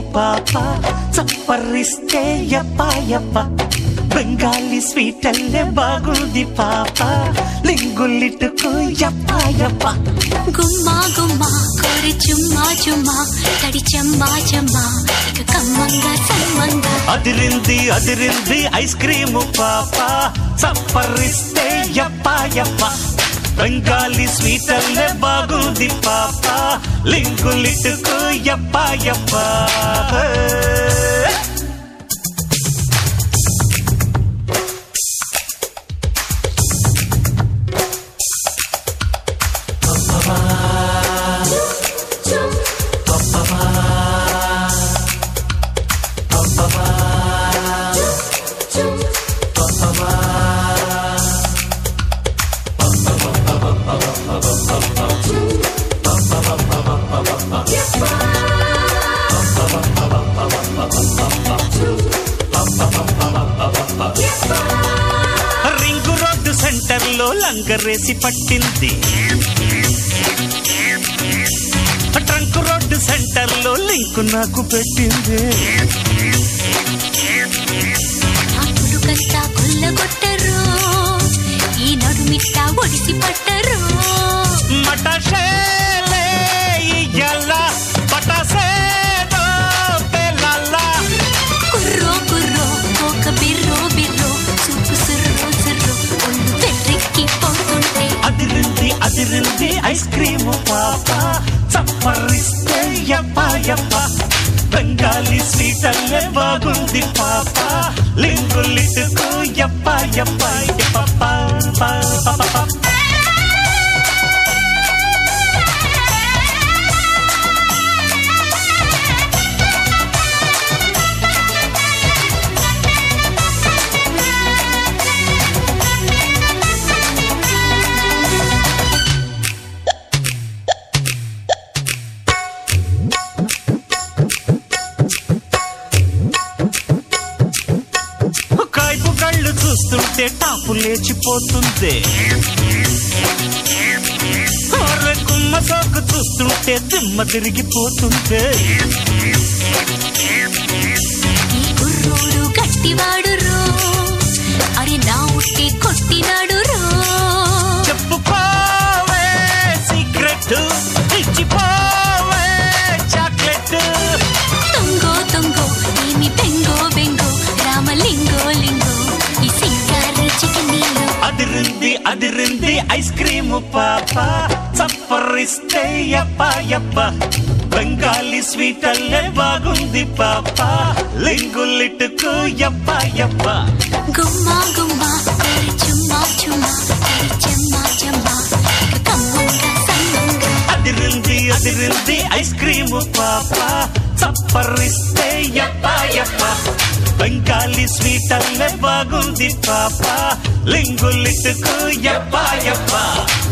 పాప చప్పరిస్తే యప్ప యప్ప బెంగాలీ స్వీట్ అల్లే బాగుంది పాప లింగులిట్టుకు యప్ప యప్ప గుమ్మా గుమ్మా కోరి చుమ్మా చుమ్మా తడి చెమ్మా చెమ్మా ఇక కమ్మంగా సమ్మంగా అదిరింది అదిరింది ఐస్ క్రీము పాప చప్పరిస్తే యప్ప యప్ప బెంగాలీ స్వీట్ అల్లే బాగుంది పాప లింగులిట్టుకు యప్ప యప్ప రింగు రోడ్డు సెంటర్ లో లంగరేసి పట్టింది ట్రంక్ రోడ్డు సెంటర్ లో లింకు నాకు పెట్టింది ఆ పులుకంతా కొల్లగొట్టరు ఈ నడుమిట్ట ఒడిసి పట్టరు మటషేలే ఇయ్యాల పటసేదో పెళ్ళాలా కుర్రో కుర్రో ఒక బిర్రో బిర్రో సుక్కు సుర్రో సుర్రో ఒళ్ళు వెర్రెక్కి పోతుంటే అదిరింది అదిరింది ఐస్ క్రీము పాప చప్పరిస్తే యప్ప యప్ప బెంగాలీ స్వీట్ అల్లే బాగుంది పాప లింగులిట్టుకు యప్ప యప్ప యప్ప పా, పా, పా, పా, పా. కాయపు కళ్ళు చూస్తుంటే టాపు లేచిపోతుంది అరే కుమ్మ సోకు చూస్తుంటే దిమ్మ తిరిగిపోతుంది ఈ కుర్రోడు గట్టివాడు రో అరే నా ఉట్టి కొట్టినాడు రో చెప్పుకోవే సీక్రెట్ ఇచ్చిపోవే చాక్లెట్ తొంగో తొంగో ఏమి బెంగో బెంగో రామలింగో లింగో ఈ సింగారి చికెనీలో అదిరింది అదిరింది ఐస్ క్రీము పాప చప్పరిస్తే యప్ప యప్ప బెంగాలీ స్వీట్ అల్లే బాగుంది పాప లింగులిట్టుకు యప్ప యప్ప గుమ్మా గుమ్మా కోరి చుమ్మా చుమ్మా తడి చెమ్మా చెమ్మా ఇక కమ్మంగా సమ్మంగా అదిరింది అదిరింది ఐస్ క్రీము పాప చప్పరిస్తే యప్ప యప్ప బెంగాలీ స్వీట్ అల్లే బాగుంది పాప లింగులిట్టుకు యప్ప యప్ప